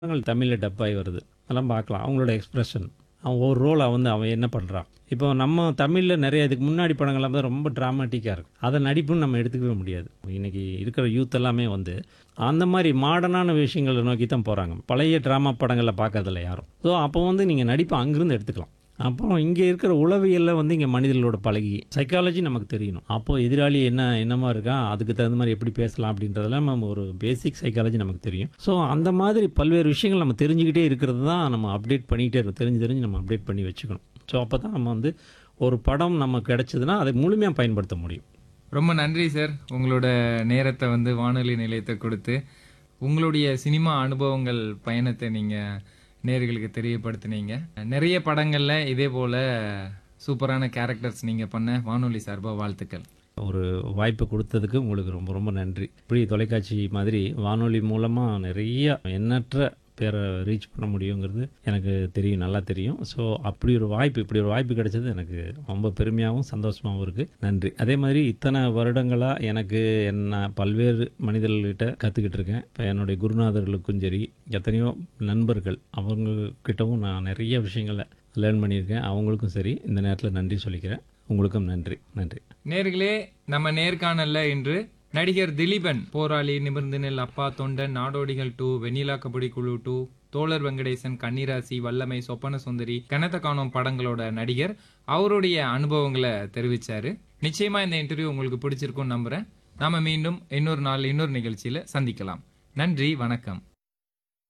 படங்கள் தமிழில் டப் ஆகி வருது அதெல்லாம் பார்க்கலாம் அவங்களோட எக்ஸ்பிரஷன் அவன் ஒரு ரோலை வந்து அவன் என்ன பண்ணுறான் இப்போ நம்ம தமிழில் நிறைய இதுக்கு முன்னாடி படங்கள்லாம் வந்து ரொம்ப ட்ராமாட்டிக்காக இருக்கும் அதை நடிப்புன்னு நம்ம எடுத்துக்கவே முடியாது இன்றைக்கி இருக்கிற யூத் எல்லாமே வந்து அந்த மாதிரி மாடர்னான விஷயங்களை நோக்கி தான் போகிறாங்க பழைய ட்ராமா படங்களை பார்க்கறதில்ல யாரும் ஸோ அப்போ வந்து நீங்கள் நடிப்பை அங்கேருந்து எடுத்துக்கலாம் அப்புறம் இங்கே இருக்கிற உளவியலில் வந்து இங்கே மனிதர்களோட பழகி சைக்காலஜி நமக்கு தெரியணும் அப்போ எதிராளி என்ன என்னமா இருக்கான் அதுக்கு தகுந்த மாதிரி எப்படி பேசலாம் அப்படின்றதெல்லாம் நம்ம ஒரு பேசிக் சைக்காலஜி நமக்கு தெரியும் ஸோ அந்த மாதிரி பல்வேறு விஷயங்கள் நம்ம தெரிஞ்சுக்கிட்டே இருக்கிறது தான் நம்ம அப்டேட் பண்ணிக்கிட்டே இருக்கோம் தெரிஞ்சு தெரிஞ்சு நம்ம அப்டேட் பண்ணி வச்சுக்கணும் ஸோ அப்போ தான் நம்ம வந்து ஒரு படம் நமக்கு கிடைச்சதுன்னா அதை முழுமையாக பயன்படுத்த முடியும் ரொம்ப நன்றி சார் உங்களோட நேரத்தை வந்து வானொலி நிலையத்தை கொடுத்து உங்களுடைய சினிமா அனுபவங்கள் பயணத்தை நீங்கள் நேர்களுக்கு தெரியப்படுத்தினீங்க நிறைய படங்களில் இதே போல் சூப்பரான கேரக்டர்ஸ் நீங்கள் பண்ண வானொலி சார்பாக வாழ்த்துக்கள் ஒரு வாய்ப்பு கொடுத்ததுக்கு உங்களுக்கு ரொம்ப ரொம்ப நன்றி இப்படி தொலைக்காட்சி மாதிரி வானொலி மூலமாக நிறைய எண்ணற்ற பேரை ரீச் பண்ண முடியுங்கிறது எனக்கு தெரியும் நல்லா தெரியும் ஸோ அப்படி ஒரு வாய்ப்பு இப்படி ஒரு வாய்ப்பு கிடைச்சது எனக்கு ரொம்ப பெருமையாகவும் சந்தோஷமாகவும் இருக்குது நன்றி அதே மாதிரி இத்தனை வருடங்களாக எனக்கு என்ன பல்வேறு மனிதர்கள்கிட்ட கற்றுக்கிட்டு இருக்கேன் இப்போ என்னுடைய குருநாதர்களுக்கும் சரி எத்தனையோ நண்பர்கள் அவங்கக்கிட்டவும் நான் நிறைய விஷயங்களை லேர்ன் பண்ணியிருக்கேன் அவங்களுக்கும் சரி இந்த நேரத்தில் நன்றி சொல்லிக்கிறேன் உங்களுக்கும் நன்றி நன்றி நேர்களே நம்ம நேர்காணல்ல இன்று நடிகர் திலீபன் போராளி நிமிர்ந்து நெல் அப்பா தொண்டன் நாடோடிகள் டூ வெண்ணிலா கபடி குழு டூ தோழர் வெங்கடேசன் கன்னிராசி வல்லமை சொப்பன சுந்தரி கனத்த காணோம் படங்களோட நடிகர் அவருடைய அனுபவங்களை தெரிவிச்சாரு நிச்சயமா இந்த இன்டர்வியூ உங்களுக்கு பிடிச்சிருக்கும்னு நம்புறேன் நாம மீண்டும் இன்னொரு நாள் இன்னொரு நிகழ்ச்சியில சந்திக்கலாம் நன்றி வணக்கம்